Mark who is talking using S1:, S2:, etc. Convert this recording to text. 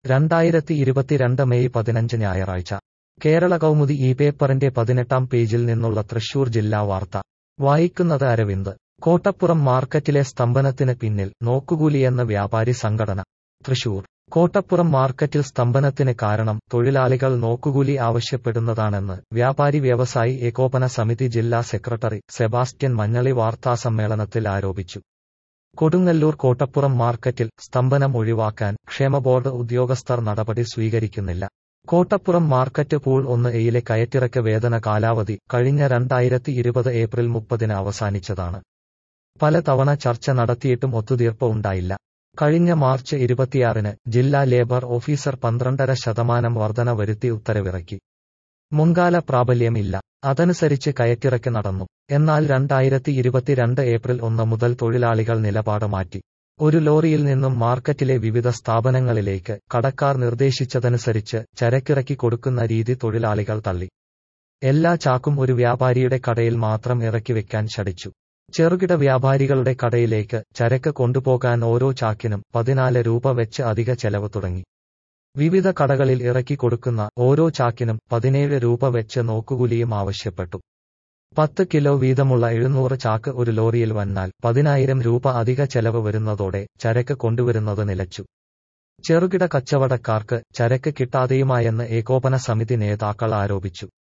S1: രണ്ടായിരത്തി ഇരുപത്തിരണ്ട് മെയ് പതിനഞ്ച് ഞായറാഴ്ച കേരള കൗമുദി ഈ പേപ്പറിന്റെ പതിനെട്ടാം പേജിൽ നിന്നുള്ള തൃശൂർ ജില്ലാ വാർത്ത വായിക്കുന്നത് അരവിന്ദ് കോട്ടപ്പുറം മാർക്കറ്റിലെ സ്തംഭനത്തിന് പിന്നിൽ നോക്കുകൂലിയെന്ന വ്യാപാരി സംഘടന തൃശൂർ കോട്ടപ്പുറം മാർക്കറ്റിൽ സ്തംഭനത്തിന് കാരണം തൊഴിലാളികൾ നോക്കുകൂലി ആവശ്യപ്പെടുന്നതാണെന്ന് വ്യാപാരി വ്യവസായി ഏകോപന സമിതി ജില്ലാ സെക്രട്ടറി സെബാസ്റ്റ്യൻ മഞ്ഞളി വാർത്താസമ്മേളനത്തിൽ ആരോപിച്ചു കൊടുങ്ങല്ലൂർ കോട്ടപ്പുറം മാർക്കറ്റിൽ സ്തംഭനം ഒഴിവാക്കാൻ ക്ഷേമബോർഡ് ഉദ്യോഗസ്ഥർ നടപടി സ്വീകരിക്കുന്നില്ല കോട്ടപ്പുറം മാർക്കറ്റ് പൂൾ ഒന്ന് എയിലെ കയറ്റിറക്ക് വേതന കാലാവധി കഴിഞ്ഞ രണ്ടായിരത്തി ഇരുപത് ഏപ്രിൽ മുപ്പതിന് അവസാനിച്ചതാണ് പലതവണ ചർച്ച നടത്തിയിട്ടും ഒത്തുതീർപ്പ് ഉണ്ടായില്ല കഴിഞ്ഞ മാർച്ച് ഇരുപത്തിയാറിന് ജില്ലാ ലേബർ ഓഫീസർ പന്ത്രണ്ടര ശതമാനം വർധന വരുത്തി ഉത്തരവിറക്കി മുൻകാല പ്രാബല്യമില്ല അതനുസരിച്ച് കയറ്റിറക്ക് നടന്നു എന്നാൽ രണ്ടായിരത്തി ഇരുപത്തിരണ്ട് ഏപ്രിൽ ഒന്ന് മുതൽ തൊഴിലാളികൾ നിലപാട് മാറ്റി ഒരു ലോറിയിൽ നിന്നും മാർക്കറ്റിലെ വിവിധ സ്ഥാപനങ്ങളിലേക്ക് കടക്കാർ നിർദ്ദേശിച്ചതനുസരിച്ച് ചരക്കിറക്കി കൊടുക്കുന്ന രീതി തൊഴിലാളികൾ തള്ളി എല്ലാ ചാക്കും ഒരു വ്യാപാരിയുടെ കടയിൽ മാത്രം ഇറക്കി വെക്കാൻ ശടിച്ചു ചെറുകിട വ്യാപാരികളുടെ കടയിലേക്ക് ചരക്ക് കൊണ്ടുപോകാൻ ഓരോ ചാക്കിനും പതിനാല് രൂപ വെച്ച് അധിക ചെലവ് തുടങ്ങി വിവിധ കടകളിൽ ഇറക്കി കൊടുക്കുന്ന ഓരോ ചാക്കിനും പതിനേഴ് രൂപ വെച്ച് നോക്കുകൂലിയും ആവശ്യപ്പെട്ടു പത്ത് കിലോ വീതമുള്ള എഴുന്നൂറ് ചാക്ക് ഒരു ലോറിയിൽ വന്നാൽ പതിനായിരം രൂപ അധിക ചെലവ് വരുന്നതോടെ ചരക്ക് കൊണ്ടുവരുന്നത് നിലച്ചു ചെറുകിട കച്ചവടക്കാർക്ക് ചരക്ക് കിട്ടാതെയുമായെന്ന് ഏകോപന സമിതി നേതാക്കൾ ആരോപിച്ചു